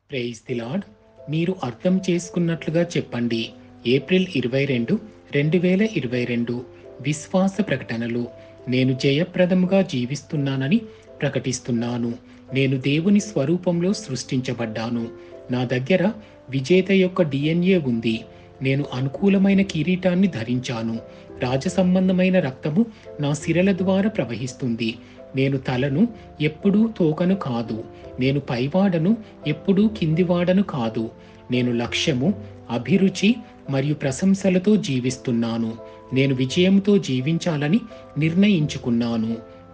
praise the lord మీరు అర్థం చేసుకున్నట్లుగా చెప్పండి ఏప్రిల్ ఇరవై రెండు రెండు వేల ఇరవై రెండు విశ్వాస ప్రకటనలు నేను జయప్రదముగా జీవిస్తున్నానని ప్రకటిస్తున్నాను నేను దేవుని స్వరూపంలో సృష్టించబడ్డాను నా దగ్గర విజేత యొక్క డిఎన్ఏ ఉంది నేను అనుకూలమైన కిరీటాన్ని ధరించాను రాజ సంబంధమైన రక్తము నా సిరల ద్వారా ప్రవహిస్తుంది నేను తలను ఎప్పుడూ తోకను కాదు నేను పైవాడను ఎప్పుడూ కిందివాడను కాదు నేను లక్ష్యము అభిరుచి మరియు ప్రశంసలతో జీవిస్తున్నాను నేను విజయంతో జీవించాలని నిర్ణయించుకున్నాను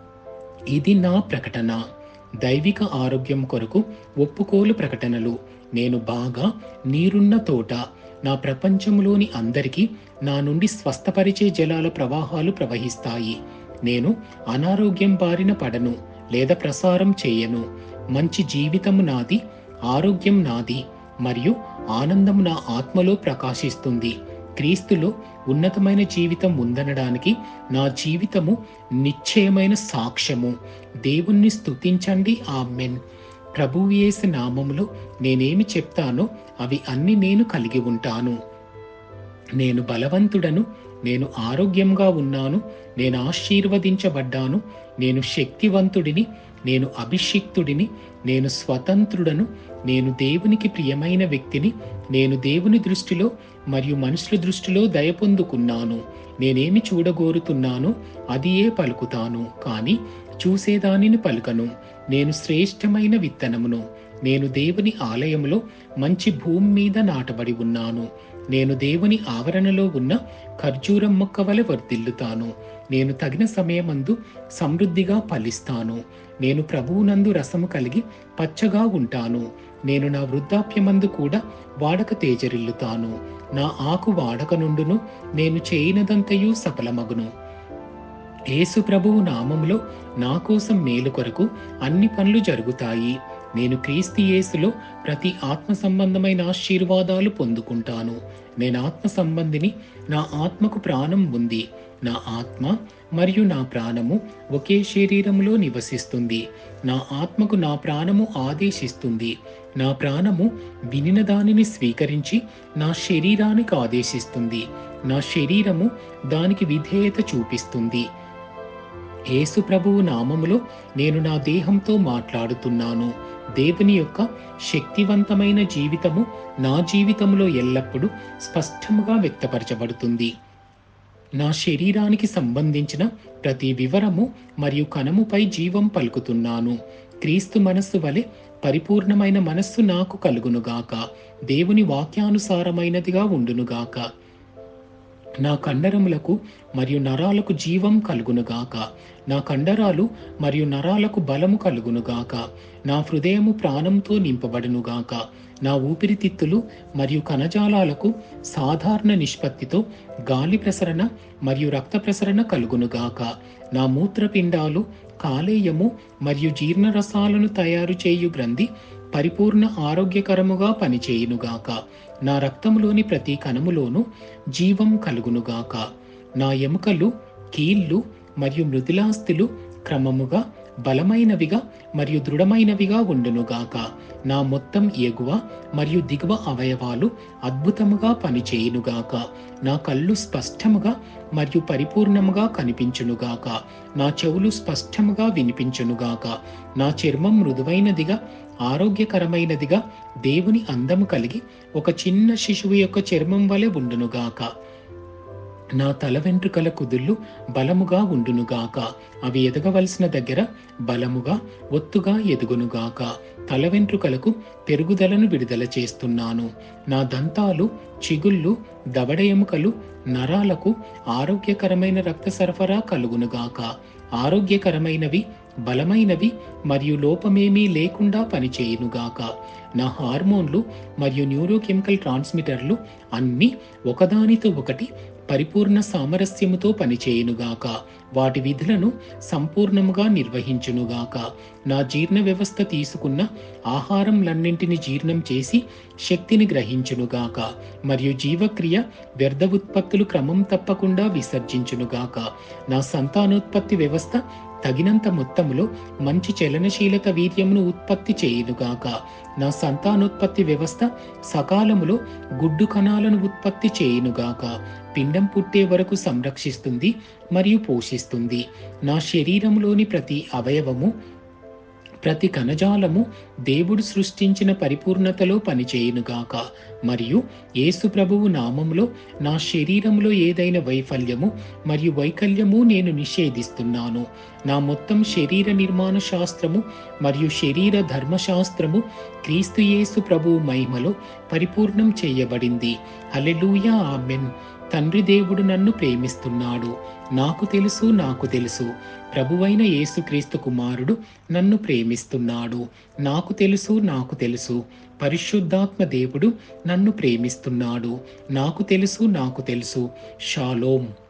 ఇది నా ప్రకటన దైవిక ఆరోగ్యం కొరకు ఒప్పుకోలు ప్రకటనలు నేను బాగా నీరున్న తోట నా ప్రపంచంలోని అందరికీ నా నుండి స్వస్థపరిచే జలాల ప్రవాహాలు ప్రవహిస్తాయి నేను అనారోగ్యం బారిన పడను లేదా ప్రసారం చేయను మంచి జీవితము నాది ఆరోగ్యం నాది మరియు ఆనందం నా ఆత్మలో ప్రకాశిస్తుంది క్రీస్తులో ఉన్నతమైన జీవితం ఉందనడానికి నా జీవితము నిశ్చయమైన సాక్ష్యము దేవుణ్ణి స్తుతించండి ఆమెన్ ప్రభువు యేసు నామములో నేనేమి చెప్తానో అవి అన్ని నేను కలిగి ఉంటాను నేను బలవంతుడను నేను ఆరోగ్యంగా ఉన్నాను నేను ఆశీర్వదించబడ్డాను నేను శక్తివంతుడిని నేను అభిషిక్తుడిని నేను స్వతంత్రుడను నేను దేవునికి ప్రియమైన వ్యక్తిని నేను దేవుని దృష్టిలో మరియు మనుషుల దృష్టిలో దయ పొందుకున్నాను నేనేమి చూడగోరుతున్నానో అదియే పలుకుతాను కానీ చూసేదానిని పలుకను నేను శ్రేష్టమైన విత్తనమును నేను దేవుని ఆలయములో మంచి భూమి మీద నాటబడి ఉన్నాను నేను దేవుని ఆవరణలో ఉన్న ఖర్జూరం మొక్క వలె వర్ధిల్లుతాను నేను తగిన సమయమందు సమృద్ధిగా ఫలిస్తాను నేను ప్రభువునందు రసము కలిగి పచ్చగా ఉంటాను నేను నా వృద్ధాప్యమందు కూడా వాడక తేజరిల్లుతాను నా ఆకు వాడక నుండును నేను చేయనదంతయు సఫలమగును యేసు ప్రభువు నామములో నా కోసం మేలు కొరకు అన్ని పనులు జరుగుతాయి నేను క్రీస్తు యేసులో ప్రతి ఆత్మ సంబంధమైన ఆశీర్వాదాలు పొందుకుంటాను నేను ఆత్మ సంబంధిని నా ఆత్మకు ప్రాణం ఉంది నా ఆత్మ మరియు నా ప్రాణము ఒకే శరీరములో నివసిస్తుంది నా ఆత్మకు నా ప్రాణము ఆదేశిస్తుంది నా ప్రాణము వినిన దానిని స్వీకరించి నా శరీరానికి ఆదేశిస్తుంది నా శరీరము దానికి విధేయత చూపిస్తుంది యేసు ప్రభువు నామములో నేను నా దేహంతో మాట్లాడుతున్నాను దేవుని యొక్క శక్తివంతమైన జీవితము నా జీవితంలో ఎల్లప్పుడూ స్పష్టముగా వ్యక్తపరచబడుతుంది నా శరీరానికి సంబంధించిన ప్రతి వివరము మరియు కణముపై జీవం పలుకుతున్నాను క్రీస్తు మనస్సు వలె పరిపూర్ణమైన మనస్సు నాకు కలుగునుగాక దేవుని వాక్యానుసారమైనదిగా ఉండునుగాక నా కండరములకు మరియు నరాలకు జీవం కలుగునుగాక నా కండరాలు మరియు నరాలకు బలము కలుగునుగాక నా హృదయము ప్రాణంతో నింపబడునుగాక నా ఊపిరితిత్తులు మరియు కణజాలాలకు సాధారణ నిష్పత్తితో గాలి ప్రసరణ మరియు రక్త ప్రసరణ కలుగునుగాక నా మూత్రపిండాలు కాలేయము మరియు జీర్ణరసాలను తయారు చేయు గ్రంథి పరిపూర్ణ ఆరోగ్యకరముగా పనిచేయునుగాక నా రక్తములోని ప్రతి కణములోను జీవం కలుగునుగాక నా ఎముకలు కీళ్ళు మరియు మృదులాస్తులు క్రమముగా బలమైనవిగా మరియు దృఢమైనవిగా ఉండునుగాక నా మొత్తం ఎగువ మరియు దిగువ అవయవాలు అద్భుతముగా పనిచేయునుగాక నా కళ్ళు స్పష్టముగా మరియు పరిపూర్ణముగా కనిపించునుగాక నా చెవులు స్పష్టముగా వినిపించునుగాక నా చర్మం మృదువైనదిగా ఆరోగ్యకరమైనదిగా దేవుని అందము కలిగి ఒక చిన్న శిశువు యొక్క చర్మం వలె ఉండునుగాక నా తల వెంట్రుకల కుదుళ్ళు బలముగా ఉండునుగాక అవి ఎదగవలసిన దగ్గర బలముగా ఒత్తుగా ఎదుగునుగాక తల వెంట్రుకలకు పెరుగుదలను విడుదల చేస్తున్నాను నా దంతాలు చిగుళ్ళు దవడ ఎముకలు నరాలకు ఆరోగ్యకరమైన రక్త సరఫరా కలుగునుగాక ఆరోగ్యకరమైనవి బలమైనవి మరియు లోపమేమీ లేకుండా పనిచేయునుగాక నా హార్మోన్లు మరియు న్యూరోకెమికల్ ట్రాన్స్మిటర్లు అన్నీ ఒకదానితో ఒకటి పరిపూర్ణ సామరస్యముతో పనిచేయునుగాక వాటి విధులను సంపూర్ణముగా నిర్వహించునుగాక నా జీర్ణ వ్యవస్థ తీసుకున్న ఆహారంలన్నింటిని జీర్ణం చేసి శక్తిని గ్రహించునుగాక మరియు జీవక్రియ వ్యర్థ ఉత్పత్తులు క్రమం తప్పకుండా విసర్జించునుగాక నా సంతానోత్పత్తి వ్యవస్థ తగినంత మొత్తములో మంచి చలనశీలత వీర్యమును ఉత్పత్తి చేయునుగాక నా సంతానోత్పత్తి వ్యవస్థ సకాలములో గుడ్డు కణాలను ఉత్పత్తి చేయునుగాక పిండం పుట్టే వరకు సంరక్షిస్తుంది మరియు పోషిస్తుంది నా శరీరంలోని ప్రతి అవయవము ప్రతి కణజాలము దేవుడు సృష్టించిన పరిపూర్ణతలో పనిచేయునుగాక మరియు యేసు ప్రభువు నామములో నా శరీరంలో ఏదైన వైఫల్యము మరియు వైకల్యము నేను నిషేధిస్తున్నాను నా మొత్తం శరీర నిర్మాణ శాస్త్రము మరియు శరీర ధర్మశాస్త్రము క్రీస్తు యేసు ప్రభువు మహిమలో పరిపూర్ణం చేయబడింది హల్లెలూయా ఆమెన్ తండ్రి దేవుడు నన్ను ప్రేమిస్తున్నాడు నాకు తెలుసు నాకు తెలుసు ప్రభువైన యేసుక్రీస్తు కుమారుడు నన్ను ప్రేమిస్తున్నాడు నాకు తెలుసు నాకు తెలుసు పరిశుద్ధాత్మ దేవుడు నన్ను ప్రేమిస్తున్నాడు నాకు తెలుసు నాకు తెలుసు షాలోం